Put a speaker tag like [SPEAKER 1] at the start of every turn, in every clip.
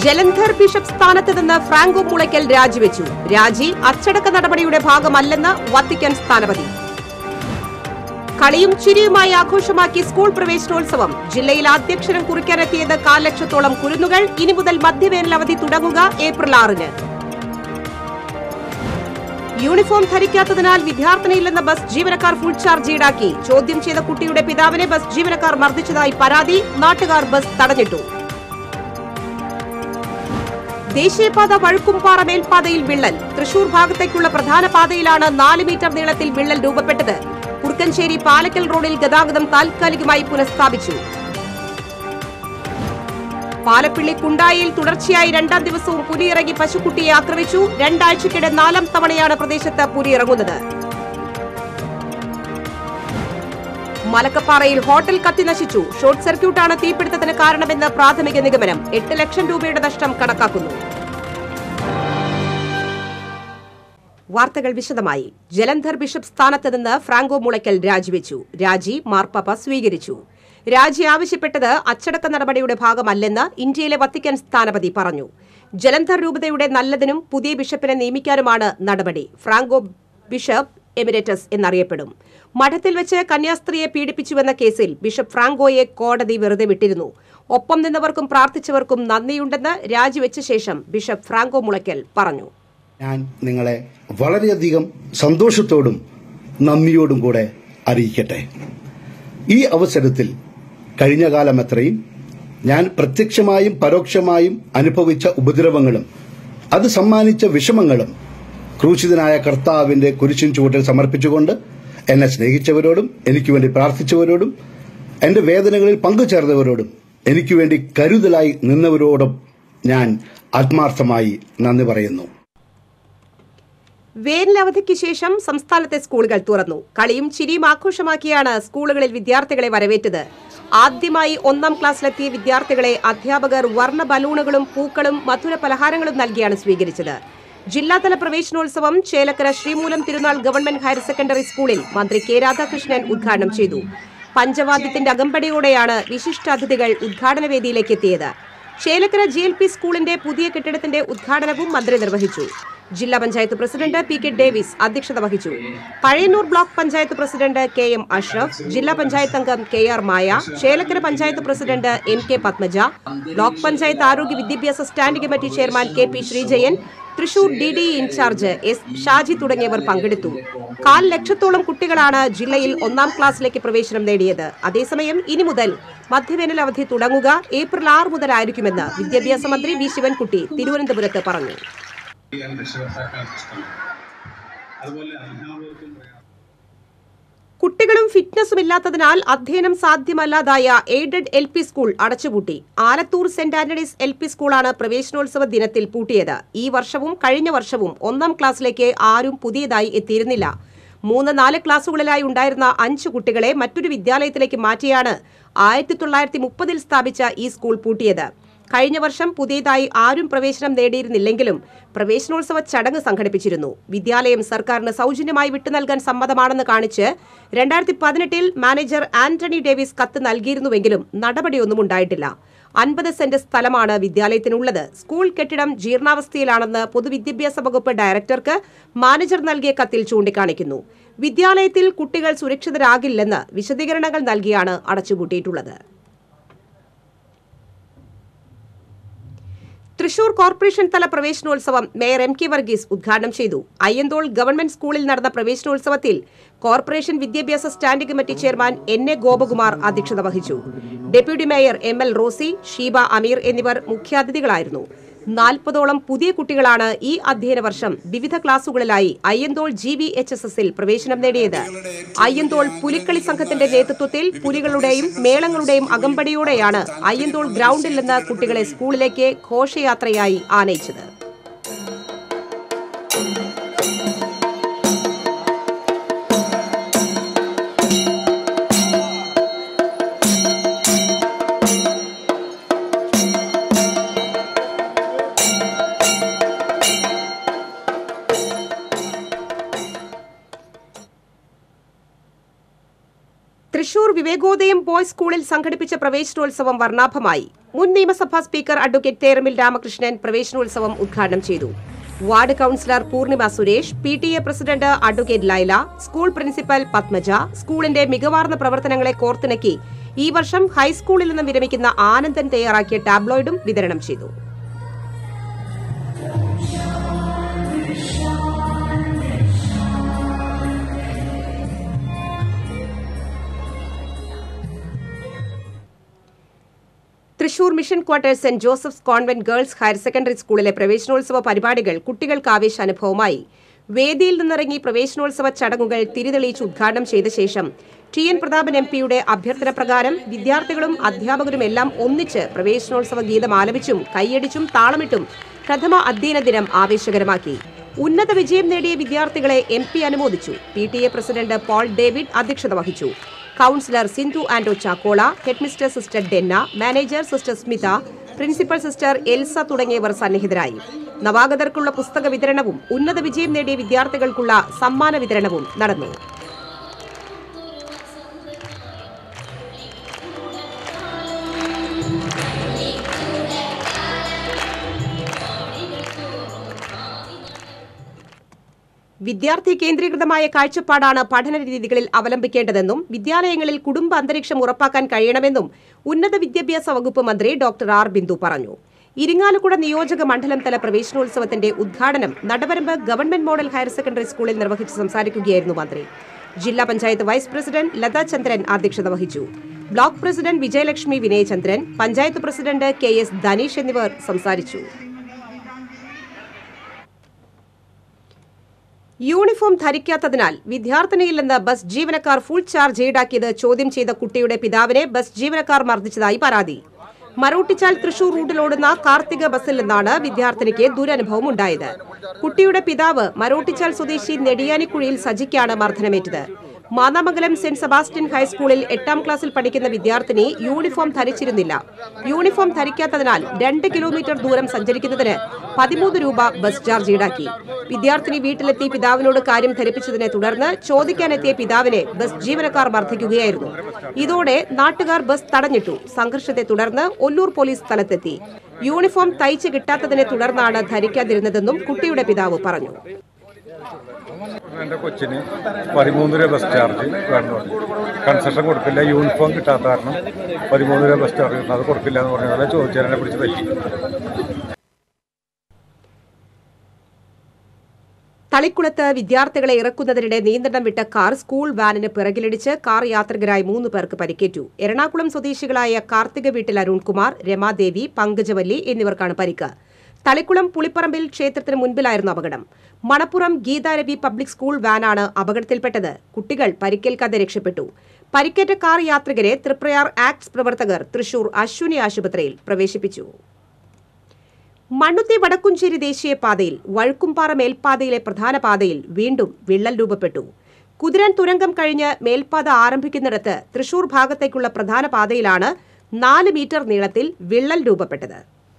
[SPEAKER 1] Jalandhar bishop സ്ഥാനത്ത് നിന്ന് Franco Mulakkal രാജിവെച്ചു രാജി അച്ചടക്ക നടപടിയുടെ ഭാഗമല്ലെന്ന് വത്തിക്കാൻ സ്ഥാനപതി കളിയും ചിരിയുമായി ആഘോഷമാക്കി സ്കൂൾ പ്രവേശനോത്സവം ജില്ലയിൽ ആദ്യക്ഷരം കുറിക്കാനെത്തിയത് കാൽ ലക്ഷത്തോളം കുരുന്നുകൾ ഇനി മുതൽ മധ്യവേനൽ അവധി തുടങ്ങുക ഏപ്രിൽ ആറിന് യൂണിഫോം ധരിക്കാത്തതിനാൽ വിദ്യാർത്ഥിനിയില്ലെന്ന ബസ് ജീവനക്കാർ ഫുൾ ചാർജ് ഈടാക്കി ചോദ്യം ചെയ്ത കുട്ടിയുടെ പിതാവിനെ ബസ് ജീവനക്കാർ മർദ്ദിച്ചതായി പരാതി നാട്ടുകാർ ബസ് തടഞ്ഞിട്ടു ദേശീയപാത വഴുക്കുംപാറ മേൽപ്പാതയിൽ വിള്ളൽ തൃശൂർ ഭാഗത്തേക്കുള്ള പ്രധാന പാതയിലാണ് നാല് മീറ്റർ നീളത്തിൽ വിള്ളൽ രൂപപ്പെട്ടത് കുറുക്കഞ്ചേരി പാലക്കൽ റോഡിൽ ഗതാഗതം താൽക്കാലികമായി പുനഃസ്ഥാപിച്ചു പാലപ്പിള്ളി കുണ്ടായിൽ തുടർച്ചയായി രണ്ടാം ദിവസവും പുലിയിറങ്ങി പശുക്കുട്ടിയെ ആക്രമിച്ചു രണ്ടാഴ്ചക്കിടെ നാലാം തവണയാണ് പ്രദേശത്ത് പുലിയിറങ്ങുന്നത് മലക്കപ്പാറയിൽ ഹോട്ടൽ കത്തി നശിച്ചു ഷോർട്ട് സർക്യൂട്ടാണ് തീപിടുത്തത്തിന് കാരണമെന്ന് പ്രാഥമിക നിഗമനം എട്ട് ലക്ഷം രൂപയുടെ നഷ്ടം കണക്കാക്കുന്നു വാർത്തകൾ വിശദമായി ജലന്ധർ ബിഷപ്പ് സ്ഥാനത്ത് നിന്ന് ഫ്രാങ്കോ മുളയ്ക്കൽ രാജിവെച്ചു രാജി മാർപ്പാപ്പ സ്വീകരിച്ചു രാജി ആവശ്യപ്പെട്ടത് അച്ചടക്ക നടപടിയുടെ ഭാഗമല്ലെന്ന് ഇന്ത്യയിലെ വത്തിക്കാൻ സ്ഥാനപതി പറഞ്ഞു ജലന്ധർ രൂപതയുടെ നല്ലതിനും പുതിയ ബിഷപ്പിനെ നിയമിക്കാനുമാണ് നടപടി ഫ്രാങ്കോ ബിഷപ്പ് എമിരേറ്റസ് എന്നറിയപ്പെടും മഠത്തിൽ വെച്ച് കന്യാസ്ത്രീയെ പീഡിപ്പിച്ചുവെന്ന കേസിൽ ബിഷപ്പ് ഫ്രാങ്കോയെ കോടതി വെറുതെ വിട്ടിരുന്നു ഒപ്പം നിന്നവർക്കും പ്രാർത്ഥിച്ചവർക്കും നന്ദിയുണ്ടെന്ന് രാജിവെച്ച ശേഷം ബിഷപ്പ് ഫ്രാങ്കോ മുളയ്ക്കൽ പറഞ്ഞു
[SPEAKER 2] ഞാൻ നിങ്ങളെ വളരെയധികം സന്തോഷത്തോടും നന്ദിയോടും കൂടെ അറിയിക്കട്ടെ ഈ അവസരത്തിൽ കഴിഞ്ഞ കാലം എത്രയും ഞാൻ പ്രത്യക്ഷമായും പരോക്ഷമായും അനുഭവിച്ച ഉപദ്രവങ്ങളും അത് സമ്മാനിച്ച വിഷമങ്ങളും ക്രൂശിതനായ കർത്താവിന്റെ കുരിശിൻ ചുവട്ടിൽ സമർപ്പിച്ചുകൊണ്ട് എന്നെ സ്നേഹിച്ചവരോടും എനിക്ക് വേണ്ടി പ്രാർത്ഥിച്ചവരോടും എന്റെ വേദനകളിൽ പങ്കുചേർന്നവരോടും എനിക്ക് വേണ്ടി കരുതലായി നിന്നവരോടും ഞാൻ ആത്മാർത്ഥമായി നന്ദി പറയുന്നു
[SPEAKER 1] വേനലവധിക്ക് ശേഷം സംസ്ഥാനത്തെ സ്കൂളുകൾ തുറന്നു കളിയും ചിരിയും ആഘോഷമാക്കിയാണ് സ്കൂളുകളിൽ വിദ്യാർത്ഥികളെ വരവേറ്റത് ആദ്യമായി ഒന്നാം ക്ലാസ്സിലെത്തിയ വിദ്യാർത്ഥികളെ അധ്യാപകർ വർണ്ണ ബലൂണുകളും പൂക്കളും മധുര പലഹാരങ്ങളും നൽകിയാണ് സ്വീകരിച്ചത് ജില്ലാതല പ്രവേശനോത്സവം ചേലക്കര ശ്രീമൂലം തിരുനാൾ ഗവൺമെന്റ് ഹയർ സെക്കൻഡറി സ്കൂളിൽ മന്ത്രി കെ രാധാകൃഷ്ണൻ ഉദ്ഘാടനം ചെയ്തു പഞ്ചവാദ്യത്തിന്റെ അകമ്പടിയോടെയാണ് വിശിഷ്ടാതിഥികൾ ഉദ്ഘാടന വേദിയിലേക്ക് എത്തിയത് ചേലക്കര ജി എൽ പി സ്കൂളിന്റെ പുതിയ കെട്ടിടത്തിന്റെ ഉദ്ഘാടനവും മന്ത്രി നിർവഹിച്ചു ജില്ലാ panchayat president P K Davis അധ്യക്ഷത വഹിച്ചു Pazhayannur block panchayat president K M Ashraf ജില്ലാ പഞ്ചായത്ത് അംഗം K R Maya Chelakkara panchayat president M K Padmaja block panchayat ആരോഗ്യ വിദ്യാഭ്യാസ standing committee chairman K P Sreejayan Thrissur D D incharge S Shaji തുടങ്ങിയവർ പങ്കെടുത്തു കാൽ ലക്ഷത്തോളം കുട്ടികളാണ് ജില്ലയിൽ ഒന്നാം ക്ലാസ്സിലേക്ക് പ്രവേശനം നേടിയത് അതേസമയം ഇനി മുതൽ മധ്യവേനൽ അവധി തുടങ്ങുക ഏപ്രിൽ ആറ് മുതലായിരിക്കുമെന്ന് വിദ്യാഭ്യാസ മന്ത്രി വി ശിവൻകുട്ടി തിരുവനന്തപുരത്ത് പറഞ്ഞു
[SPEAKER 3] ചെയ്യാൻ രക്ഷകർത്താക്കൾ ഇഷ്ടമാണ് അതുപോലെ അധ്യാപകർക്കും പ്രയാസം
[SPEAKER 1] കുട്ടികളും ഫിറ്റ്നസും ഇല്ലാത്തതിനാൽ അധ്യയനം സാധ്യമല്ലാതായ എയ്ഡഡ് എൽ പി സ്കൂൾ അടച്ചുപൂട്ടി Alathur saint Antony's L P സ്കൂളാണ് പ്രവേശനോത്സവ ദിനത്തിൽ പൂട്ടിയത് ഈ വർഷവും കഴിഞ്ഞ വർഷവും ഒന്നാം ക്ലാസ്സിലേക്ക് ആരും പുതിയതായി എത്തിയിരുന്നില്ല മൂന്ന് നാല് ക്ലാസുകളിലായി ഉണ്ടായിരുന്ന അഞ്ച് കുട്ടികളെ മറ്റൊരു വിദ്യാലയത്തിലേക്ക് മാറ്റിയാണ് ആയിരത്തി തൊള്ളായിരത്തി മുപ്പതിൽ സ്ഥാപിച്ച ഈ സ്കൂൾ പൂട്ടിയത് കഴിഞ്ഞ വർഷം പുതിയതായി ആരും പ്രവേശനം നേടിയിരുന്നില്ലെങ്കിലും പ്രവേശനോത്സവ ചടങ്ങ് സംഘടിപ്പിച്ചിരുന്നു വിദ്യാലയം സർക്കാരിന് സൗജന്യമായി വിട്ടു നൽകാൻ സമ്മതമാണെന്ന് കാണിച്ച് രണ്ടായിരത്തി പതിനെട്ടിൽ മാനേജർ ആന്റണി ഡേവിസ് കത്ത് നൽകിയിരുന്നുവെങ്കിലും നടപടിയൊന്നും ഉണ്ടായിട്ടില്ല അൻപത് സെന്റ് സ്ഥലമാണ് വിദ്യാലയത്തിനുള്ളത് സ്കൂൾ കെട്ടിടം ജീർണാവസ്ഥയിലാണെന്ന് പൊതുവിദ്യാഭ്യാസ വകുപ്പ് ഡയറക്ടർക്ക് മാനേജർ നൽകിയ കത്തിൽ ചൂണ്ടിക്കാണിക്കുന്നു വിദ്യാലയത്തിൽ കുട്ടികൾ സുരക്ഷിതരാകില്ലെന്ന് വിശദീകരണങ്ങൾ നൽകിയാണ് അടച്ചുപൂട്ടിയിട്ടുള്ളത് തൃശൂർ കോർപ്പറേഷൻ തല പ്രവേശനോത്സവം മേയർ എം കെ വർഗീസ് ഉദ്ഘാടനം ചെയ്തു അയ്യന്തോൾ ഗവൺമെന്റ് സ്കൂളിൽ നടന്ന പ്രവേശനോത്സവത്തിൽ കോർപ്പറേഷൻ വിദ്യാഭ്യാസ standing committee chairman N A Gopakumar അധ്യക്ഷത വഹിച്ചു deputy mayor M L Rosy Sheeba Ameer എന്നിവർ മുഖ്യാതിഥികളായിരുന്നു നാൽപ്പതോളം പുതിയ കുട്ടികളാണ് ഈ അധ്യയന വർഷം വിവിധ ക്ലാസുകളിലായി Ayyanthole G V H S എസിൽ പ്രവേശനം നേടിയത് അയ്യന്തോൾ പുലിക്കളി സംഘത്തിന്റെ നേതൃത്വത്തിൽ പുലികളുടെയും മേളങ്ങളുടെയും അകമ്പടിയോടെയാണ് അയ്യന്തോൾ ഗ്രൗണ്ടിൽ നിന്ന് കുട്ടികളെ സ്കൂളിലേക്ക് ഘോഷയാത്രയായി ആനയിച്ചത് തൃശൂർ വിവേക അഴകോദയം ബോയ്സ് സ്കൂളിൽ സംഘടിപ്പിച്ച പ്രവേശനോത്സവം വർണ്ണാഭമായി മുൻ നിയമസഭാ സ്പീക്കർ അഡ്വക്കേറ്റ് തേരമിൽ രാമകൃഷ്ണൻ പ്രവേശനോത്സവം ഉദ്ഘാടനം ചെയ്തു ward councillor Poornima Suresh P T A president advocate Laila school principal Padmaja സ്കൂളിന്റെ മികവാർന്ന പ്രവർത്തനങ്ങളെ കോർത്തിണക്കി ഈ വർഷം ഹൈസ്കൂളിൽ നിന്നും വിരമിക്കുന്ന ആനന്ദൻ തയ്യാറാക്കിയ ടാബ്ലോയിഡും വിതരണം ചെയ്തു Thrissur mission quarters saint Joseph's convent girls higher secondary സ്കൂളിലെ പ്രവേശനോത്സവ പരിപാടികൾ കുട്ടികൾക്ക് ആവേശാനുഭവമായി വേദിയിൽ നിന്നിറങ്ങി പ്രവേശനോത്സവ ചടങ്ങുകൾ തിരിതെളിയിച്ച് ഉദ്ഘാടനം ചെയ്ത ശേഷം ടി എൻ പ്രതാപൻ എം പിയുടെ അഭ്യർത്ഥന പ്രകാരം വിദ്യാർത്ഥികളും അധ്യാപകരും എല്ലാം ഒന്നിച്ച് പ്രവേശനോത്സവ ഗീതം ആലപിച്ചും കൈയടിച്ചും താളമിട്ടും പ്രഥമ അധ്യയന ദിനം ആവേശകരമാക്കി ഉന്നത വിജയം നേടിയ വിദ്യാർത്ഥികളെ എം പി അനുമോദിച്ചു P T A president Paul David അധ്യക്ഷത വഹിച്ചു councillor Sindhu Ando Chakkola headmistress sister Denna manager sister Smitha principal sister Elsa തുടങ്ങിയവർ സന്നിഹിതരായി നവാഗതർക്കുള്ള പുസ്തക വിതരണവും ഉന്നത വിജയം നേടിയ വിദ്യാർത്ഥികൾക്കുള്ള സമ്മാന വിതരണവും നടന്നു വിദ്യാർത്ഥി കേന്ദ്രീകൃതമായ കാഴ്ചപ്പാടാണ് പഠന രീതികളിൽ അവലംബിക്കേണ്ടതെന്നും വിദ്യാലയങ്ങളിൽ കുടുംബ അന്തരീക്ഷം ഉറപ്പാക്കാൻ കഴിയണമെന്നും ഉന്നത വിദ്യാഭ്യാസ വകുപ്പ് മന്ത്രി ഡോക്ടർ ആർ ബിന്ദു പറഞ്ഞു ഇരിങ്ങാലക്കുട നിയോജക മണ്ഡലം തല പ്രവേശനോത്സവത്തിന്റെ ഉദ്ഘാടനം Nadavaramba government model higher secondary സ്കൂളിൽ നിർവഹിച്ച് സംസാരിക്കുകയായിരുന്നു മന്ത്രി ജില്ലാ പഞ്ചായത്ത് വൈസ് പ്രസിഡന്റ് ലതാ ചന്ദ്രൻ അധ്യക്ഷത വഹിച്ചു block president Vijayalakshmi Vinayachandran panchayat president K S Dhaneesh എന്നിവർ സംസാരിച്ചു യൂണിഫോം ധരിക്കാത്തതിനാൽ വിദ്യാർത്ഥിനിയിൽ നിന്ന് ബസ് ജീവനക്കാർ ഫുൾ ചാർജ് ഈടാക്കിയത് ചോദ്യം ചെയ്ത കുട്ടിയുടെ പിതാവിനെ ബസ് ജീവനക്കാർ മർദ്ദിച്ചതായി പരാതി മറൂട്ടിച്ചാൽ തൃശൂർ റൂട്ടിലോടുന്ന കാർത്തിക ബസ്സിൽ നിന്നാണ് വിദ്യാർത്ഥിനിക്ക് ദുരനുഭവം ഉണ്ടായത് കുട്ടിയുടെ പിതാവ് മറൂട്ടിച്ചാൽ സ്വദേശി നെടിയാനിക്കുഴിയിൽ സജിക്കാണ് മർദ്ദനമേറ്റത് മാന്നാമംഗലം സെന്റ് സെബാസ്റ്റ്യൻ ഹൈസ്കൂളിൽ എട്ടാം ക്ലാസ്സിൽ പഠിക്കുന്ന വിദ്യാർത്ഥിനി യൂണിഫോം ധരിച്ചിരുന്നില്ല യൂണിഫോം ധരിക്കാത്തതിനാൽ രണ്ട് കിലോമീറ്റർ ദൂരം സഞ്ചരിക്കുന്നതിന് പതിമൂന്ന് രൂപ ബസ് ചാർജ് ഈടാക്കി വിദ്യാർത്ഥിനി വീട്ടിലെത്തി പിതാവിനോട് കാര്യം ധരിപ്പിച്ചതിനെ തുടർന്ന് ചോദിക്കാനെത്തിയ പിതാവിനെ ബസ് ജീവനക്കാർ മർദ്ദിക്കുകയായിരുന്നു ഇതോടെ നാട്ടുകാർ ബസ് തടഞ്ഞിട്ടു സംഘർഷത്തെ തുടർന്ന് ഒല്ലൂർ പോലീസ് സ്ഥലത്തെത്തി യൂണിഫോം തയ്ച്ച് കിട്ടാത്തതിനെ തുടർന്നാണ് ധരിക്കാതിരുന്നതെന്നും കുട്ടിയുടെ പിതാവ് പറഞ്ഞു
[SPEAKER 4] എൻ്റെ കൊച്ചിന് പതിമൂന്ന് രൂപ ബസ് ചാർജ് വേണമെന്ന് പറഞ്ഞു കൺസെഷൻ കൊടുക്കില്ല യൂണിഫോം കിട്ടാത്ത കാരണം പതിമൂന്ന് രൂപ ബസ് ചാർജ് കിട്ടും അത് കൊടുക്കില്ല എന്ന് പറഞ്ഞാൽ ചോദിച്ചതിനെ പിടിച്ച് തല്ലി
[SPEAKER 1] തളിക്കുളത്ത് വിദ്യാർത്ഥികളെ ഇറക്കുന്നതിനിടെ നിയന്ത്രണം വിട്ട കാർ സ്കൂൾ വാനിന് പിറകിലിടിച്ച് കാർ യാത്രികരായി മൂന്ന് പേർക്ക് പരിക്കേറ്റു എറണാകുളം സ്വദേശികളായ കാർത്തിക വീട്ടിൽ അരുൺകുമാർ രമാദേവി പങ്കജവല്ലി എന്നിവർക്കാണ് പരിക്ക് തളിക്കുളം പുളിപ്പറമ്പിൽ ക്ഷേത്രത്തിന് മുൻപിലായിരുന്നു അപകടം മണപ്പുറം ഗീതാരവി പബ്ലിക് സ്കൂൾ വാനാണ് അപകടത്തിൽപ്പെട്ടത് കുട്ടികൾ പരിക്കേൽക്കാതെ രക്ഷപ്പെട്ടു പരിക്കേറ്റ കാർ യാത്രികരെ തൃപ്രയാർ ആക്ട്സ് പ്രവർത്തകർ തൃശൂർ അശ്വിനി ആശുപത്രിയിൽ പ്രവേശിപ്പിച്ചു മണ്ണുത്തി വടക്കുംചേരി ദേശീയപാതയിൽ വഴുക്കുംപാറ മേൽപ്പാതയിലെ പ്രധാന പാതയിൽ വീണ്ടും വിള്ളൽ രൂപപ്പെട്ടു കുതിരൻ തുരങ്കം കഴിഞ്ഞ് മേൽപ്പാത ആരംഭിക്കുന്നിടത്ത് തൃശൂർ ഭാഗത്തേക്കുള്ള പ്രധാന പാതയിലാണ് നാല് മീറ്റർ നീളത്തിൽ വിള്ളൽ രൂപപ്പെട്ടത്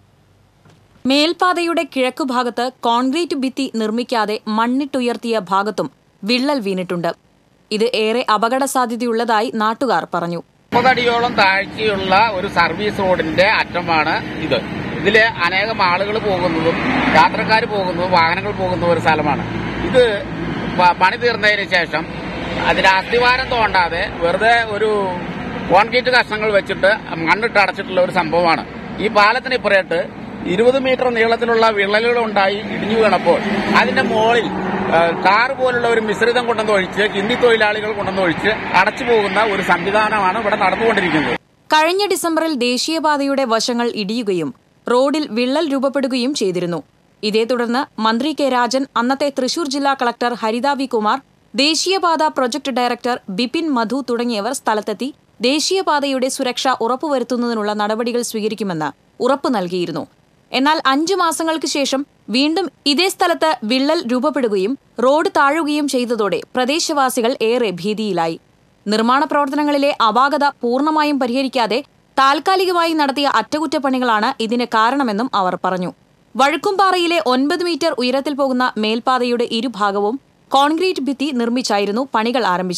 [SPEAKER 5] മേൽപ്പാതയുടെ കിഴക്കുഭാഗത്ത് കോൺക്രീറ്റ് ഭിത്തി നിർമ്മിക്കാതെ മണ്ണിട്ടുയർത്തിയ ഭാഗത്തും വിള്ളൽ വീണിട്ടുണ്ട് ഇത് ഏറെ അപകട സാധ്യതയുള്ളതായി നാട്ടുകാർ പറഞ്ഞു
[SPEAKER 6] മുപ്പതടിയോളം താഴ്ചയുള്ള ഒരു സർവീസ് റോഡിന്റെ അറ്റമാണ് ഇത് ഇതില് അനേകം ആളുകൾ പോകുന്നതും യാത്രക്കാർ പോകുന്നതും വാഹനങ്ങൾ പോകുന്ന ഒരു സ്ഥലമാണ് ഇത് പ- പണി തീർന്നതിന് ശേഷം അതിന് അസ്ഥിവാരം തോണ്ടാതെ വെറുതെ ഒരു കോൺക്രീറ്റ് കഷ്ണങ്ങൾ വെച്ചിട്ട് മണ്ണിട്ട് അടച്ചിട്ടുള്ള ഒരു സംഭവമാണ് ഈ പാലത്തിന് ഇപ്പുറത്ത് ഇരുപത് മീറ്റർ നീളത്തിലുള്ള വിള്ളലുകൾ ഉണ്ടായി ഇടിഞ്ഞു വീണപ്പോൾ അതിന്റെ മുകളിൽ ആ, കാർ പോലുള്ള ഒരു മിശ്രിതം കൊണ്ടുവന്ന് ഒഴിച്ച് ഹിന്ദി തൊഴിലാളികൾ കൊണ്ടുവന്ന് ഒഴിച്ച് അടച്ചു പോകുന്ന ഒരു സംവിധാനമാണ് ഇവിടെ നടന്നുകൊണ്ടിരിക്കുന്നത്
[SPEAKER 5] കഴിഞ്ഞ ഡിസംബറിൽ ദേശീയപാതയുടെ വശങ്ങൾ ഇടിയുകയും റോഡിൽ വിള്ളൽ രൂപപ്പെടുകയും ചെയ്തിരുന്നു ഇതേ തുടർന്ന് മന്ത്രി കെ രാജൻ അന്നത്തെ തൃശൂർ ജില്ലാ കളക്ടർ ഹരിത വി കുമാർ ദേശീയപാത പ്രൊജക്ട് ഡയറക്ടർ ബിപിൻ മധു തുടങ്ങിയവർ സ്ഥലത്തെത്തി ദേശീയപാതയുടെ സുരക്ഷ ഉറപ്പുവരുത്തുന്നതിനുള്ള നടപടികൾ സ്വീകരിക്കുമെന്ന് ഉറപ്പു നൽകിയിരുന്നു എന്നാൽ അഞ്ചു മാസങ്ങൾക്ക് ശേഷം വീണ്ടും ഇതേ സ്ഥലത്ത് വിള്ളൽ രൂപപ്പെടുകയും റോഡ് താഴുകയും ചെയ്തതോടെ പ്രദേശവാസികൾ ഏറെ ഭീതിയിലായി നിർമ്മാണ പ്രവർത്തനങ്ങളിലെ അപാകത പൂർണ്ണമായും പരിഹരിക്കാതെ താൽക്കാലികമായി നടത്തിയ അറ്റകുറ്റപ്പണികളാണ് ഇതിന് കാരണമെന്നും അവർ പറഞ്ഞു വഴുക്കുംപാറയിലെ ഒൻപത് മീറ്റർ ഉയരത്തിൽ പോകുന്ന മേൽപ്പാതയുടെ ഇരുഭാഗവും കോൺക്രീറ്റ് ഭിത്തി നിർമ്മിച്ചായിരുന്നു പണികൾ ആരംഭിച്ചത്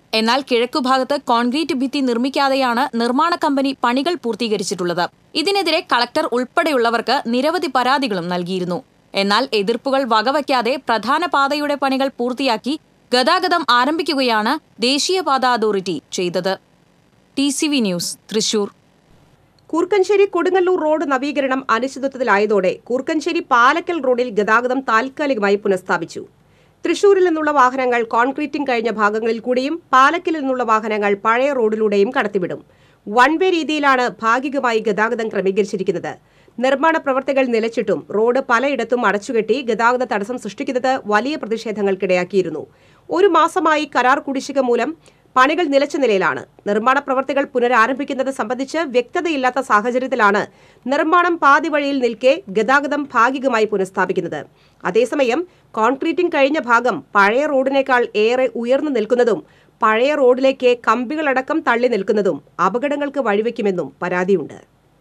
[SPEAKER 5] എന്നാൽ കിഴക്കുഭാഗത്ത് കോൺക്രീറ്റ് ഭിത്തി നിർമ്മിക്കാതെയാണ് നിർമ്മാണ കമ്പനി പണികൾ പൂർത്തീകരിച്ചിട്ടുള്ളത് ഇതിനെതിരെ കളക്ടർ ഉൾപ്പെടെയുള്ളവർക്ക് നിരവധി പരാതികളും നൽകിയിരുന്നു എന്നാൽ എതിർപ്പുകൾ വകവയ്ക്കാതെ പ്രധാന പാതയുടെ പണികൾ പൂർത്തിയാക്കി ഗതാഗതം ആരംഭിക്കുകയാണ് ദേശീയപാത അതോറിറ്റി ചെയ്തത് T C V news Thrissur
[SPEAKER 1] Koorkkanchery Kodungallur road നവീകരണം അനിശ്ചിതത്വത്തിലായതോടെ കൂർക്കഞ്ചേരി പാലക്കൽ റോഡിൽ ഗതാഗതം താൽക്കാലികമായി പുനഃസ്ഥാപിച്ചു തൃശൂരിൽ നിന്നുള്ള വാഹനങ്ങൾ കോൺക്രീറ്റിംഗ് കഴിഞ്ഞ ഭാഗങ്ങളിൽ കൂടിയും പാലക്കിൽ നിന്നുള്ള വാഹനങ്ങൾ പഴയ റോഡിലൂടെയും കടത്തിവിടും വൺ വേ രീതിയിലാണ് ഭാഗികമായി ഗതാഗതം ക്രമീകരിച്ചിരിക്കുന്നത് നിർമ്മാണ പ്രവർത്തികൾ നിലച്ചിട്ടും റോഡ് പലയിടത്തും അടച്ചുകെട്ടി ഗതാഗത തടസ്സം സൃഷ്ടിക്കുന്നത് വലിയ പ്രതിഷേധങ്ങൾക്കിടയാക്കിയിരുന്നു ഒരു മാസമായി കരാർ കുടിശ്ശിക മൂലം പണികൾ നിലച്ച നിലയിലാണ് നിർമ്മാണ പ്രവർത്തികൾ പുനരാരംഭിക്കുന്നത് സംബന്ധിച്ച് വ്യക്തതയില്ലാത്ത സാഹചര്യത്തിലാണ് നിർമ്മാണം പാതി വഴിയിൽ നിൽക്കെ ഗതാഗതം ഭാഗികമായി പുനഃസ്ഥാപിക്കുന്നത് അതേസമയം കോൺക്രീറ്റിംഗ് കഴിഞ്ഞ ഭാഗം പഴയ റോഡിനേക്കാൾ ഏറെ ഉയർന്നു നിൽക്കുന്നതും പഴയ റോഡിലേക്ക് കമ്പികളടക്കം തള്ളി നിൽക്കുന്നതും അപകടങ്ങൾക്ക് വഴിവെക്കുമെന്നും പരാതിയുണ്ട്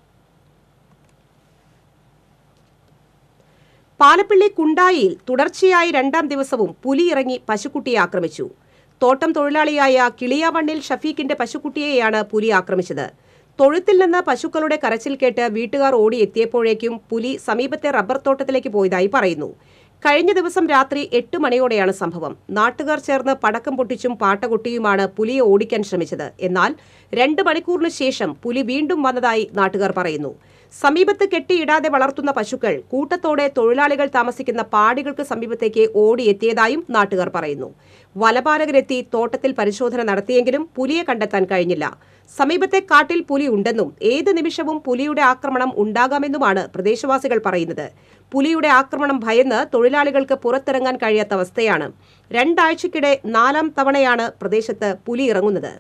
[SPEAKER 1] പാലപ്പള്ളി കുണ്ടായിയിൽ തുടർച്ചയായി രണ്ടാം ദിവസവും പുലി ഇറങ്ങി പശുക്കുട്ടിയെ ആക്രമിച്ചു തോട്ടം തൊഴിലാളിയായ കിളിയാവണ്ണിൽ ഷഫീഖിന്റെ പശുക്കുട്ടിയെയാണ് പുലി ആക്രമിച്ചത് തൊഴുത്തിൽ നിന്ന് പശുക്കളുടെ കരച്ചിൽ കേട്ട് വീട്ടുകാർ ഓടിയെത്തിയപ്പോഴേക്കും പുലി സമീപത്തെ റബ്ബർ തോട്ടത്തിലേക്ക് പോയതായി പറയുന്നു കഴിഞ്ഞ ദിവസം രാത്രി എട്ട് മണിയോടെയാണ് സംഭവം നാട്ടുകാർ ചേർന്ന് പടക്കം പൊട്ടിച്ചും പാട്ടകൊട്ടിയുമാണ് പുലിയെ ഓടിക്കാൻ ശ്രമിച്ചത് എന്നാൽ രണ്ട് മണിക്കൂറിന് ശേഷം പുലി വീണ്ടും വന്നതായി നാട്ടുകാർ പറയുന്നു സമീപത്ത് കെട്ടിയിടാതെ വളർത്തുന്ന പശുക്കൾ കൂട്ടത്തോടെ തൊഴിലാളികൾ താമസിക്കുന്ന പാടികൾക്ക് സമീപത്തേക്ക് ഓടിയെത്തിയതായും നാട്ടുകാർ പറയുന്നു വനപാലകരെത്തി തോട്ടത്തിൽ പരിശോധന നടത്തിയെങ്കിലും പുലിയെ കണ്ടെത്താൻ കഴിഞ്ഞില്ല സമീപത്തെ കാട്ടിൽ പുലി ഉണ്ടെന്നും ഏത് നിമിഷവും പുലിയുടെ ആക്രമണം ഉണ്ടാകാമെന്നുമാണ് പ്രദേശവാസികൾ പറയുന്നത് പുലിയുടെ ആക്രമണം ഭയന്ന് തൊഴിലാളികൾക്ക് പുറത്തിറങ്ങാൻ കഴിയാത്ത അവസ്ഥയാണ് രണ്ടാഴ്ചക്കിടെ നാലാം തവണയാണ് പ്രദേശത്ത് പുലി ഇറങ്ങുന്നത്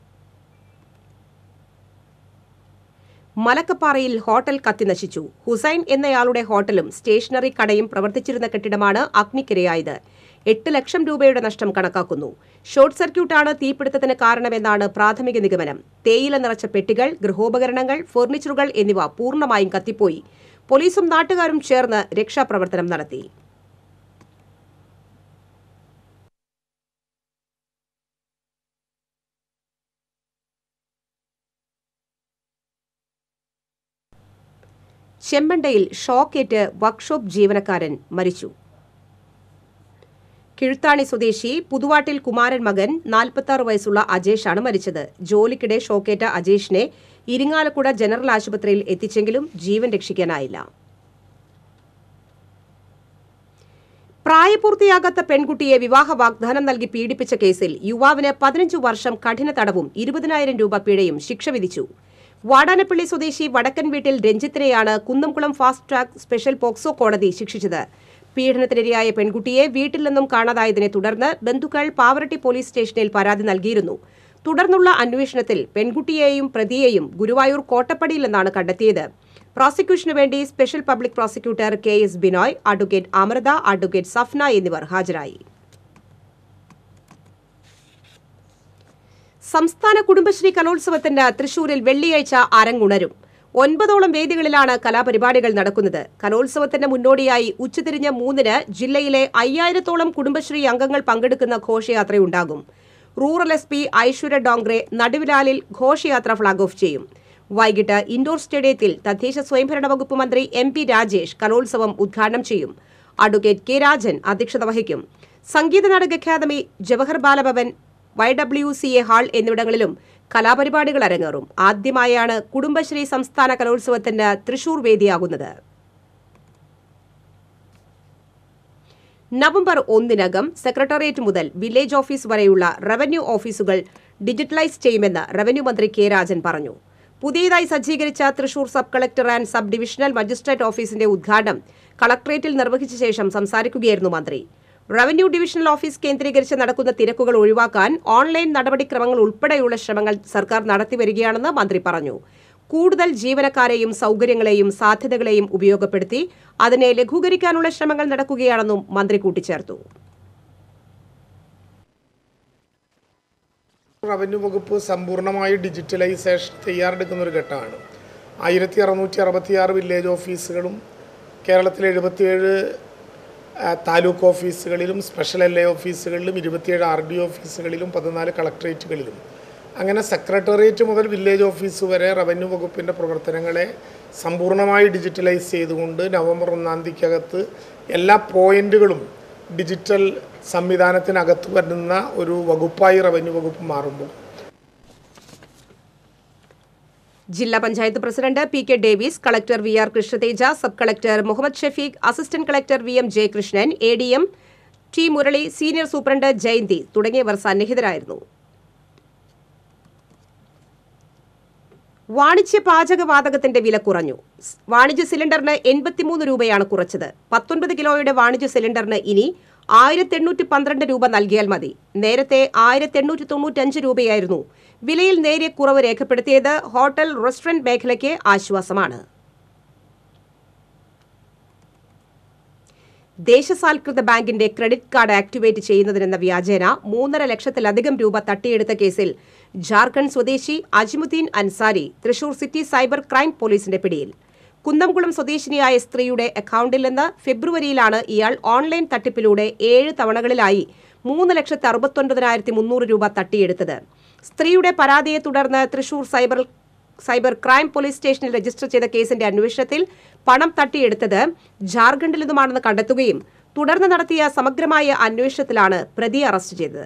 [SPEAKER 1] മലക്കപ്പാറയിൽ ഹോട്ടൽ കത്തിനശിച്ചു ഹുസൈൻ എന്നയാളുടെ ഹോട്ടലും സ്റ്റേഷനറി കടയും പ്രവർത്തിച്ചിരുന്ന കെട്ടിടമാണ് അഗ്നിക്കിരയായത് എട്ട് ലക്ഷം രൂപയുടെ നഷ്ടം കണക്കാക്കുന്നു ഷോർട്ട് സർക്യൂട്ടാണ് തീപിടുത്തത്തിന് കാരണമെന്നാണ് പ്രാഥമിക നിഗമനം തേയില നിറച്ച പെട്ടികൾ ഗൃഹോപകരണങ്ങൾ ഫർണിച്ചറുകൾ എന്നിവ പൂർണ്ണമായും കത്തിപ്പോയി പോലീസും നാട്ടുകാരും ചേർന്ന് രക്ഷാപ്രവർത്തനം നടത്തി ചെമ്മണ്ടയിൽ ഷോക്കേറ്റ് വർക്ക്ഷോപ്പ് ജീവനക്കാരൻ മരിച്ചു കിഴുത്താണി സ്വദേശി പുതുവാട്ടിൽ കുമാരൻ മകൻ നാൽപ്പത്തി വയസ്സുള്ള അജേഷാണ് മരിച്ചത് ജോലിക്കിടെ ഷോക്കേറ്റ അജേഷിനെ ഇരിങ്ങാലക്കുട ജനറൽ ആശുപത്രിയിൽ എത്തിച്ചെങ്കിലും ജീവൻ രക്ഷിക്കാനായില്ല പ്രായപൂർത്തിയാകാത്ത പെൺകുട്ടിയെ വിവാഹ വാഗ്ദാനം നൽകി പീഡിപ്പിച്ച കേസിൽ യുവാവിന് പതിനഞ്ചു വർഷം കഠിന തടവും ഇരുപതിനായിരം രൂപ പിഴയും ശിക്ഷ വിധിച്ചു വാടാനപ്പള്ളി സ്വദേശി വടക്കൻ വീട്ടിൽ രഞ്ജിത്തിനെയാണ് Kunnamkulam fast track special POCSO കോടതി ശിക്ഷിച്ചത് പീഡനത്തിനിരയായ പെൺകുട്ടിയെ വീട്ടിൽ നിന്നും കാണാതായതിനെ തുടർന്ന് ബന്ധുക്കൾ പാവറട്ടി പോലീസ് സ്റ്റേഷനിൽ പരാതി നൽകിയിരുന്നു തുടർന്നുള്ള അന്വേഷണത്തിൽ പെൺകുട്ടിയെയും പ്രതിയെയും ഗുരുവായൂർ കോട്ടപ്പടിയിൽ നിന്നാണ് കണ്ടെത്തിയത് പ്രോസിക്യൂഷനു വേണ്ടി special public prosecutor K S Binoy advocate Amrutha advocate Safna എന്നിവർ ഹാജരായി സംസ്ഥാന കുടുംബശ്രീ കലോത്സവത്തിന് തൃശൂരിൽ വെള്ളിയാഴ്ച അരങ്ങുണരും ഒൻപതോളം വേദികളിലാണ് കലാപരിപാടികൾ നടക്കുന്നത് കലോത്സവത്തിന്റെ മുന്നോടിയായി ഉച്ചതിരിഞ്ഞ് മൂന്നിന് ജില്ലയിലെ അയ്യായിരത്തോളം കുടുംബശ്രീ അംഗങ്ങൾ പങ്കെടുക്കുന്ന ഘോഷയാത്രയുണ്ടാകും rural S P Aishwarya Dongre നടുവിലാലിൽ ഘോഷയാത്ര ഫ്ളാഗ് ഓഫ് ചെയ്യും വൈകിട്ട് ഇൻഡോർ സ്റ്റേഡിയത്തിൽ തദ്ദേശ സ്വയംഭരണ വകുപ്പ് മന്ത്രി എം പി രാജേഷ് കലോത്സവം ഉദ്ഘാടനം ചെയ്യും അഡ്വക്കേറ്റ് കെ രാജൻ അധ്യക്ഷത വഹിക്കും Sangeetha Nataka academy Jawahar Balabhavan Y W C A hall എന്നിവിടങ്ങളിലും കലാപരിപാടികൾ അരങ്ങേറും ആദ്യമായാണ് കുടുംബശ്രീ സംസ്ഥാന കലോത്സവത്തിന് തൃശൂർ വേദിയാകുന്നത് നവംബർ ഒന്നിനകം സെക്രട്ടേറിയറ്റ് മുതൽ വില്ലേജ് ഓഫീസ് വരെയുള്ള റവന്യൂ ഓഫീസുകൾ ഡിജിറ്റലൈസ് ചെയ്യുമെന്ന് റവന്യൂ മന്ത്രി കെ രാജൻ പറഞ്ഞു പുതിയതായി സജ്ജീകരിച്ച Thrissur sub collector and sub divisional magistrate ഓഫീസിന്റെ ഉദ്ഘാടനം കളക്ടറേറ്റിൽ നിർവഹിച്ച ശേഷം സംസാരിക്കുകയായിരുന്നു മന്ത്രി റവന്യൂ ഡിവിഷണൽ ഓഫീസ് കേന്ദ്രീകരിച്ച് നടക്കുന്ന തിരക്കുകൾ ഒഴിവാക്കാൻ ഓൺലൈൻ നടപടിക്രമങ്ങൾ ഉൾപ്പെടെയുള്ള ശ്രമങ്ങൾ സർക്കാർ നടത്തിവരികയാണെന്ന് മന്ത്രി പറഞ്ഞു കൂടുതൽ ജീവനക്കാരെയും സൗകര്യങ്ങളെയും സാധ്യതകളെയും ഉപയോഗപ്പെടുത്തി അതിനെ ലഘൂകരിക്കാനുള്ള ശ്രമങ്ങൾ നടക്കുകയാണെന്നും മന്ത്രി കൂട്ടിച്ചേർത്തു
[SPEAKER 7] റവന്യൂ വകുപ്പ് സമ്പൂർണ്ണമായി ഡിജിറ്റലൈസേഷൻ തയ്യാറെടുക്കുന്ന ഒരു ഘട്ടമാണ് ആയിരത്തി അറുന്നൂറ്റി അറുപത്തിയാറ് വില്ലേജ് ഓഫീസുകളും കേരളത്തിലെ എഴുപത്തിയേഴ് ആ, താലൂക്ക് ഓഫീസുകളിലും സ്പെഷ്യൽ എൽ എ ഓഫീസുകളിലും ഇരുപത്തിയേഴ് ആർ ഡി ഓഫീസുകളിലും പതിനാല് കളക്ട്രേറ്റുകളിലും അങ്ങനെ സെക്രട്ടേറിയറ്റ് മുതൽ വില്ലേജ് ഓഫീസ് വരെ റവന്യൂ വകുപ്പിൻ്റെ പ്രവർത്തനങ്ങളെ സമ്പൂർണ്ണമായി ഡിജിറ്റലൈസ് ചെയ്തുകൊണ്ട് നവംബർ ഒന്നാം തീയതിക്കകത്ത് എല്ലാ പോയിന്റുകളും ഡിജിറ്റൽ സംവിധാനത്തിനകത്ത് വരുന്ന ഒരു വകുപ്പായി റവന്യൂ വകുപ്പ് മാറുമ്പോൾ
[SPEAKER 1] ജില്ലാ panchayat president P K Davis collector V R Krishnateja sub collector Muhammad Shafeeq assistant collector V M Jayakrishnan A D M T Murali senior superintendent Jayanthi തുടങ്ങിയവർ സന്നിഹിതരായിരുന്നു വാണിജ്യ പാചകവാതകത്തിന്റെ വില കുറഞ്ഞു സ് വാണിജ്യ സിലിണ്ടറിന് എൺപത്തിമൂന്ന് രൂപയാണ് കുറച്ചത് പത്തൊൻപത് കിലോയുടെ വാണിജ്യ സിലിണ്ടറിന് ഇനി ആയിരത്തി എണ്ണൂറ്റി പന്ത്രണ്ട് രൂപ നൽകിയാൽ മതി നേരത്തെ ആയിരത്തി എണ്ണൂറ്റി തൊണ്ണൂറ്റഞ്ച് രൂപയായിരുന്നു വിലയിൽ നേരിയ കുറവ് രേഖപ്പെടുത്തിയത് ഹോട്ടൽ റെസ്റ്റോറന്റ് മേഖലയ്ക്ക് ആശ്വാസമാണ് ദേശസാൽകൃത ബാങ്കിന്റെ ക്രെഡിറ്റ് കാർഡ് ആക്ടിവേറ്റ് ചെയ്യുന്നതിനെന്ന വ്യാജേന മൂന്നര ലക്ഷത്തിലധികം രൂപ തട്ടിയെടുത്ത കേസിൽ ജാർഖണ്ഡ് സ്വദേശി Ajimuddin Ansari Thrissur city cyber crime പോലീസിന്റെ പിടിയിൽ കുന്നംകുളം സ്വദേശിനിയായ സ്ത്രീയുടെ അക്കൗണ്ടിൽ നിന്ന് ഫെബ്രുവരിയിലാണ് ഇയാൾ ഓൺലൈൻ തട്ടിപ്പിലൂടെ ഏഴ് തവണകളിലായി മൂന്ന് ലക്ഷത്തി അറുപത്തൊൻപതിനായിരത്തി മുന്നൂറ് രൂപ തട്ടിയെടുത്തത് സ്ത്രീയുടെ പരാതിയെ തുടർന്ന് Thrissur cyber cyber crime police സ്റ്റേഷനിൽ രജിസ്റ്റർ ചെയ്ത കേസിന്റെ അന്വേഷണത്തിൽ പണം തട്ടിയെടുത്തത് ജാർഖണ്ഡിൽ നിന്നുമാണെന്ന് കണ്ടെത്തുകയും തുടർന്ന് നടത്തിയ സമഗ്രമായ അന്വേഷണത്തിലാണ് പ്രതിയെ അറസ്റ്റ് ചെയ്തത്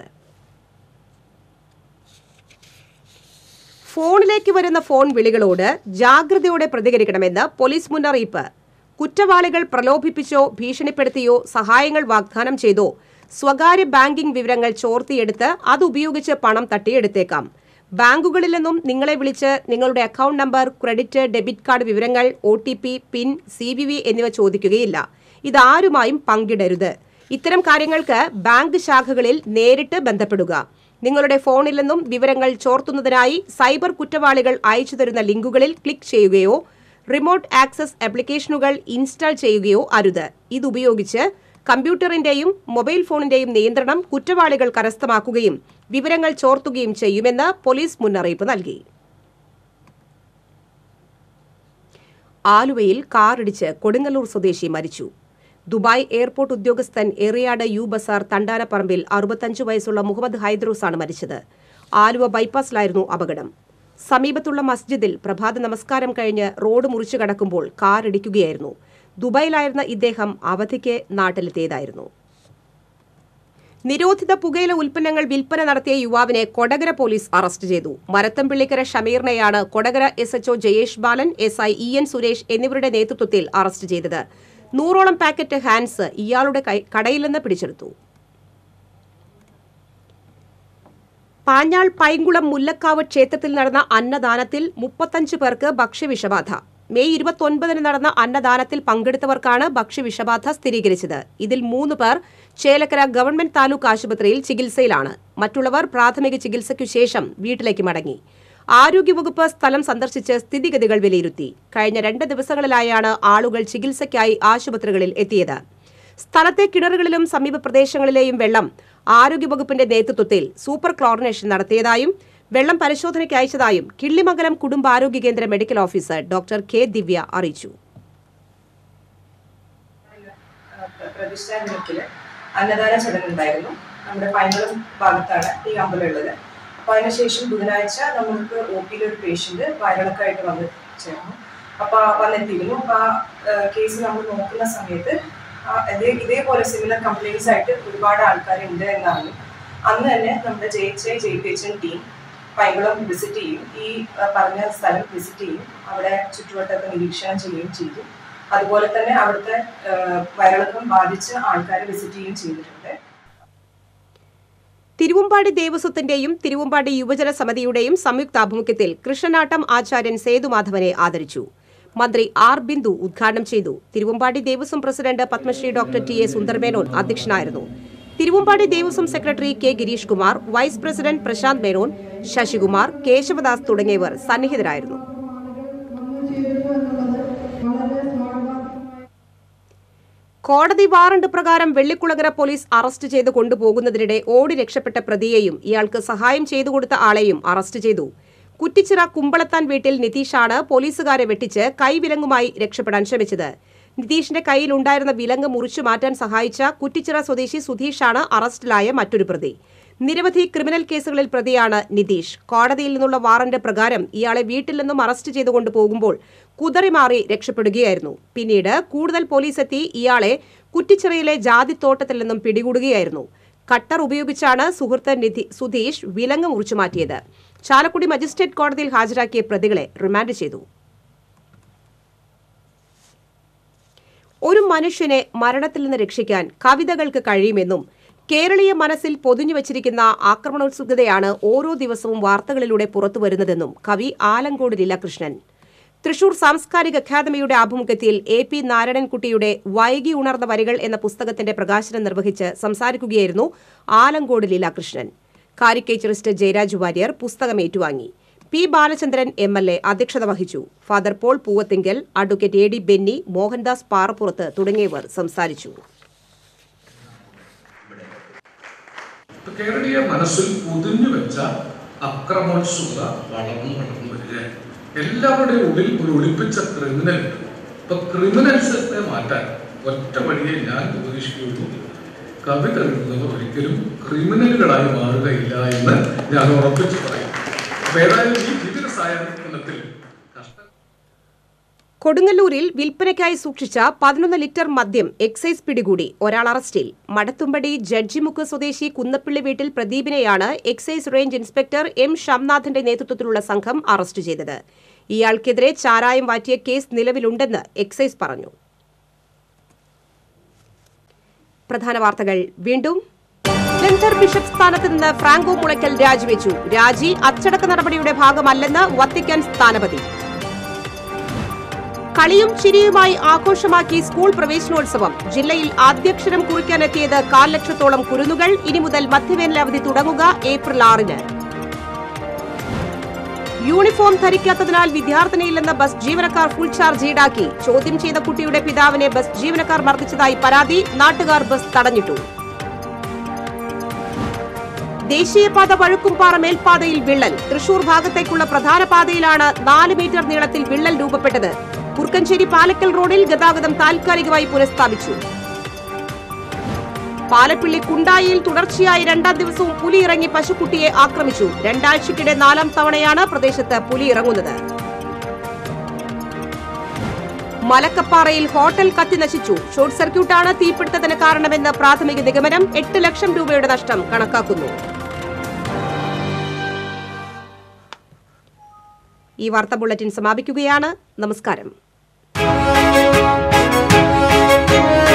[SPEAKER 1] ഫോണിലേക്ക് വരുന്ന ഫോൺ വിളികളോട് ജാഗ്രതയോടെ പ്രതികരിക്കണമെന്ന് പോലീസ് മുന്നറിയിപ്പ് കുറ്റവാളികൾ പ്രലോഭിപ്പിച്ചോ ഭീഷണിപ്പെടുത്തിയോ സഹായങ്ങൾ വാഗ്ദാനം ചെയ്തോ സ്വകാര്യ ബാങ്കിംഗ് വിവരങ്ങൾ ചോർത്തിയെടുത്ത് അതുപയോഗിച്ച് പണം തട്ടിയെടുത്തേക്കാം ബാങ്കുകളിൽ നിന്നും നിങ്ങളെ വിളിച്ച് നിങ്ങളുടെ account number credit debit card വിവരങ്ങൾ O T P PIN C V V എന്നിവ ചോദിക്കുകയില്ല ഇതാരുമായും പങ്കിടരുത് ഇത്തരം കാര്യങ്ങൾക്ക് ബാങ്ക് ശാഖകളിൽ നേരിട്ട് ബന്ധപ്പെടുക നിങ്ങളുടെ ഫോണിൽ നിന്നും വിവരങ്ങൾ ചോർത്തുന്നതിനായി സൈബർ കുറ്റവാളികൾ അയച്ചു തരുന്ന ലിങ്കുകളിൽ ക്ലിക്ക് ചെയ്യുകയോ റിമോട്ട് ആക്സസ് ആപ്ലിക്കേഷനുകൾ ഇൻസ്റ്റാൾ ചെയ്യുകയോ അരുത് ഇതുപയോഗിച്ച് കമ്പ്യൂട്ടറിന്റെയും മൊബൈൽ ഫോണിന്റെയും നിയന്ത്രണം കുറ്റവാളികൾ കരസ്ഥമാക്കുകയും വിവരങ്ങൾ ചോർത്തുകയും ചെയ്യുമെന്ന് പോലീസ് മുന്നറിയിപ്പ് നൽകി ആലുവയിൽ കാറിടിച്ച് കൊടുങ്ങല്ലൂർ സ്വദേശി മരിച്ചു ദുബായ് എയർപോർട്ട് ഉദ്യോഗസ്ഥൻ എറിയാട് യു ബസാർ തണ്ടാനപ്പറമ്പിൽ അറുപത്തഞ്ച് വയസ്സുള്ള മുഹമ്മദ് ഹൈദ്രൂസാണ് മരിച്ചത് ആലുവ ബൈപ്പാസിലായിരുന്നു അപകടം സമീപത്തുള്ള മസ്ജിദിൽ പ്രഭാത നമസ്കാരം കഴിഞ്ഞ് റോഡ് മുറിച്ചു കടക്കുമ്പോൾ കാറിടിക്കുകയായിരുന്നു ദുബായിലായിരുന്ന ഇദ്ദേഹം അവധിക്ക് നാട്ടിലെത്തിയതായിരുന്നു നിരോധിത പുകയില ഉൽപ്പന്നങ്ങൾ വിൽപ്പന നടത്തിയ യുവാവിനെ കൊടകര പോലീസ് അറസ്റ്റ് ചെയ്തു മരത്തമ്പിള്ളിക്കര ഷമീറിനെയാണ് Kodakara S HO Jayesh Balan S I E N Suresh എന്നിവരുടെ നേതൃത്വത്തിൽ അറസ്റ്റ് ചെയ്തത് നൂറോളം പാക്കറ്റ് ഹാൻസ് ഇയാളുടെ കൈ- കടയിൽ നിന്ന് പിടിച്ചെടുത്തു പാഞ്ഞാൾ പൈങ്കുളം മുല്ലക്കാവ് ക്ഷേത്രത്തിൽ നടന്ന അന്നദാനത്തിൽ മുപ്പത്തഞ്ച് പേർക്ക് ഭക്ഷ്യവിഷബാധ മെയ് ഇരുപത്തൊൻപതിന് നടന്ന അന്നദാനത്തിൽ പങ്കെടുത്തവർക്കാണ് ഭക്ഷ്യവിഷബാധ സ്ഥിരീകരിച്ചത് ഇതിൽ മൂന്ന് പേർ ചേലക്കര ഗവൺമെന്റ് താലൂക്ക് ആശുപത്രിയിൽ ചികിത്സയിലാണ് മറ്റുള്ളവർ പ്രാഥമിക ചികിത്സയ്ക്കു ശേഷം വീട്ടിലേക്ക് മടങ്ങി ആരോഗ്യവകുപ്പ് സ്ഥലം സന്ദർശിച്ച് സ്ഥിതിഗതികൾ വിലയിരുത്തി കഴിഞ്ഞ രണ്ട് ദിവസങ്ങളിലായാണ് ആളുകൾ ചികിത്സയ്ക്കായി ആശുപത്രികളിൽ എത്തിയത് സ്ഥലത്തെ കിണറുകളിലും സമീപ പ്രദേശങ്ങളിലെയും വെള്ളം ആരോഗ്യവകുപ്പിന്റെ നേതൃത്വത്തിൽ സൂപ്പർ ക്ലോറിനേഷൻ നടത്തിയതായും വെള്ളം പരിശോധനയ്ക്ക് അയച്ചതായും കിള്ളിമംഗലം കുടുംബാരോഗ്യ കേന്ദ്ര medical officer doctor K Divya അറിയിച്ചു
[SPEAKER 8] പ്രതിഷ്ഠാദിനത്തില് അന്നദാന ചടങ്ങുണ്ടായിരുന്നു നമ്മുടെ പൈനളം ഭാഗത്താണ് ഈ അമ്പലം ഉള്ളത് അപ്പൊ അതിനുശേഷം ബുധനാഴ്ച നമുക്ക് ഒ പിയിൽ ഒരു പേഷ്യന്റ് വയറിളക്കായിട്ട് വന്ന് ചേർന്നു അപ്പൊ വന്നെത്തിയിരുന്നു അപ്പൊ ആ കേസ് നമ്മൾ നോക്കുന്ന സമയത്ത് ആ ഇതേ ഇതേപോലെ സിമിലർ കംപ്ലൈൻസ് ആയിട്ട് ഒരുപാട് ആൾക്കാരുണ്ട് എന്നാണ് അന്ന് തന്നെ നമ്മുടെ J H I J P H N team Painkulam visit ചെയ്യും ഈ ആ, പറഞ്ഞ സ്ഥലം വിസിറ്റ് ചെയ്യും അവിടെ ചുറ്റുവട്ടമൊക്കെ നിരീക്ഷണം ചെയ്യുകയും ചെയ്തു അതുപോലെ തന്നെ അവിടുത്തെ ആ, വയറിളക്കം ബാധിച്ച ആൾക്കാരെ വിസിറ്റ് ചെയ്യുകയും ചെയ്തിട്ടുണ്ട്
[SPEAKER 1] തിരുവമ്പാടി ദേവസ്വത്തിന്റെയും തിരുവമ്പാടി യുവജന സമിതിയുടെയും സംയുക്താഭിമുഖ്യത്തിൽ കൃഷ്ണനാട്ടം ആചാര്യൻ സേതുമാധവനെ ആദരിച്ചു മന്ത്രി ആർ ബിന്ദു ഉദ്ഘാടനം ചെയ്തു Thiruvambady Devaswom president Padmashri doctor T A Sundarmenon അധ്യക്ഷനായിരുന്നു Thiruvambady Devaswom secretary K Gireesh Kumar vice president Prashanth Menon Sasikumar Keshavadas തുടങ്ങിയവർ സന്നിഹിതരായിരുന്നു കോടതി വാറണ്ട് പ്രകാരം വെള്ളിക്കുളങ്ങര പോലീസ് അറസ്റ്റ് ചെയ്ത് കൊണ്ടുപോകുന്നതിനിടെ ഓടി രക്ഷപ്പെട്ട പ്രതിയെയും ഇയാൾക്ക് സഹായം ചെയ്തു കൊടുത്ത ആളെയും അറസ്റ്റ് ചെയ്തു കുറ്റിച്ചിറ കുമ്പളത്താൻ വീട്ടിൽ നിതീഷാണ് പോലീസുകാരെ വെട്ടിച്ച് കൈവിലങ്ങുമായി രക്ഷപ്പെടാൻ ശ്രമിച്ചത് നിതീഷിന്റെ കയ്യിലുണ്ടായിരുന്ന വിലങ്ങ് മുറിച്ചു മാറ്റാൻ സഹായിച്ച കുറ്റിച്ചിറ സ്വദേശി സുധീഷാണ് അറസ്റ്റിലായ മറ്റൊരു പ്രതി നിരവധി ക്രിമിനൽ കേസുകളിൽ പ്രതിയാണ് നിതീഷ് കോടതിയിൽ നിന്നുള്ള വാറന്റ് പ്രകാരം ഇയാളെ വീട്ടിൽ നിന്നും അറസ്റ്റ് ചെയ്തുകൊണ്ട് പോകുമ്പോൾ കുതറിമാറി രക്ഷപ്പെടുകയായിരുന്നു പിന്നീട് കൂടുതൽ പോലീസ് എത്തി ഇയാളെ കുറ്റിച്ചിറയിലെ ജാതിത്തോട്ടത്തിൽ നിന്നും പിടികൂടുകയായിരുന്നു കട്ടർ ഉപയോഗിച്ചാണ് സുഹൃത്ത് നിധി സുധീഷ് വിലങ്ങ് മുറിച്ചു മാറ്റിയത് ചാലക്കുടി മജിസ്ട്രേറ്റ് കോടതിയിൽ ഹാജരാക്കിയ പ്രതികളെ റിമാൻഡ് ചെയ്തു ഒരു മനുഷ്യനെ മരണത്തിൽ നിന്ന് രക്ഷിക്കാൻ കവിതകൾക്ക് കഴിയുമെന്നും കേരളീയ മനസ്സിൽ പൊതിഞ്ഞു വച്ചിരിക്കുന്ന ആക്രമണോത്സുകതയാണ് ഓരോ ദിവസവും വാർത്തകളിലൂടെ പുറത്തുവരുന്നതെന്നും കവി ആലങ്കോട് ലീലാകൃഷ്ണൻ തൃശൂർ സാംസ്കാരിക അക്കാദമിയുടെ ആഭിമുഖ്യത്തിൽ എ പി നാരായണൻകുട്ടിയുടെ വൈകി ഉണർന്ന വരികൾ എന്ന പുസ്തകത്തിന്റെ പ്രകാശനം നിർവഹിച്ച് സംസാരിക്കുകയായിരുന്നു ആലങ്കോട് ലീലാകൃഷ്ണൻ കാരിക്കേച്ചറിസ്റ്റ് ജയരാജ് വാര്യർ പുസ്തകം ഏറ്റുവാങ്ങി P Balachandran M L A അധ്യക്ഷത വഹിച്ചു father Paul Poovathingal advocate A D Benny Mohandas Parappurath തുടങ്ങിയവർ സംസാരിച്ചു
[SPEAKER 9] കേരളീയ മനസ്സിൽ പൊതിഞ്ഞു വെച്ച അക്രമോത്സുകത വളർന്നു വളർന്നു വരികയാണ് എല്ലാവരുടെയും ഉള്ളിൽ ഒരു ഒളിപ്പിച്ച ക്രിമിനൽ ഉണ്ട് ഇപ്പൊ ക്രിമിനൽസത്തെ മാറ്റാൻ ഒറ്റ വഴിയെ ഞാൻ ഉപദേശിക്കുകയുള്ളൂ കവിത എഴുതുന്നവർ ഒരിക്കലും ക്രിമിനലുകളായി മാറുകയില്ല എന്ന് ഞാൻ ഉറപ്പിച്ചു പറയും അപ്പൊ ഏതായാലും ഈ ജീവിത സായാഹ്നത്തിൽ കഷ്ട
[SPEAKER 1] കൊടുങ്ങല്ലൂരിൽ വിൽപ്പനയ്ക്കായി സൂക്ഷിച്ച പതിനൊന്ന് ലിറ്റർ മദ്യം എക്സൈസ് പിടികൂടി ഒരാൾ അറസ്റ്റിൽ മടത്തുമ്പടി ജഡ്ജിമുക്ക് സ്വദേശി കുന്നപ്പിള്ളി വീട്ടിൽ പ്രദീപിനെയാണ് എക്സൈസ് റേഞ്ച് ഇൻസ്പെക്ടർ എം ഷംനാഥിന്റെ നേതൃത്വത്തിലുള്ള സംഘം അറസ്റ്റ് ചെയ്തത് ഇയാൾക്കെതിരെ ചാരായം വാറ്റിയ കേസ് നിലവിലുണ്ടെന്ന് എക്സൈസ് പറഞ്ഞു പ്രധാന വാർത്തകൾ വീണ്ടും ലന്തർ ബിഷപ്പ് സ്ഥാനത്ത് നിന്ന് ഫ്രാങ്കോ മുളയ്ക്കൽ രാജിവെച്ചു രാജി അച്ചടക്ക നടപടിയുടെ ഭാഗമല്ലെന്ന് വത്തിക്കാൻ സ്ഥാനപതി കളിയും ചിരിയുമായി ആഘോഷമാക്കി സ്കൂൾ പ്രവേശനോത്സവം ജില്ലയിൽ ആദ്യക്ഷരം കുറിക്കാനെത്തിയത് കാൽ ലക്ഷത്തോളം കുരുന്നുകൾ ഇനി മുതൽ മധ്യവേനൽ അവധി തുടങ്ങുക ഏപ്രിൽ ആറിന് യൂണിഫോം ധരിക്കാത്തതിനാൽ വിദ്യാർത്ഥിനിയില്ലെന്ന ബസ് ജീവനക്കാർ ഫുൾ ചാർജ് ഈടാക്കി ചോദ്യം ചെയ്ത കുട്ടിയുടെ പിതാവിനെ ബസ് ജീവനക്കാർ മർദ്ദിച്ചതായി പരാതി നാട്ടുകാർ ബസ് തടഞ്ഞിട്ടു ദേശീയപാത വഴുക്കുംപാറ മേൽപ്പാതയിൽ വിള്ളൽ തൃശൂർ ഭാഗത്തേക്കുള്ള പ്രധാന പാതയിലാണ് നാല് മീറ്റർ നീളത്തിൽ വിള്ളൽ രൂപപ്പെട്ടത് കുർക്കഞ്ചേരി പാലക്കൽ റോഡിൽ ഗതാഗതം താൽക്കാലികമായി പുനഃസ്ഥാപിച്ചു പാലപ്പിള്ളി കുണ്ടായിയിൽ തുടർച്ചയായി രണ്ടാം ദിവസവും പുലി ഇറങ്ങി പശുക്കുട്ടിയെ ആക്രമിച്ചു രണ്ടാഴ്ചക്കിടെ നാലാം തവണയാണ് പ്രദേശത്ത് പുലി ഇറങ്ങുന്നത് മലക്കപ്പാറയിൽ ഹോട്ടൽ കത്തി നശിച്ചു ഷോർട്ട് സർക്യൂട്ടാണ് തീപിടുത്തത്തിന് കാരണമെന്ന് പ്രാഥമിക നിഗമനം എട്ട് ലക്ഷം രൂപയുടെ നഷ്ടം കണക്കാക്കുന്നു ഈ വാർത്താ ബുള്ളറ്റിൻ സമാപിക്കുകയാണ് നമസ്കാരം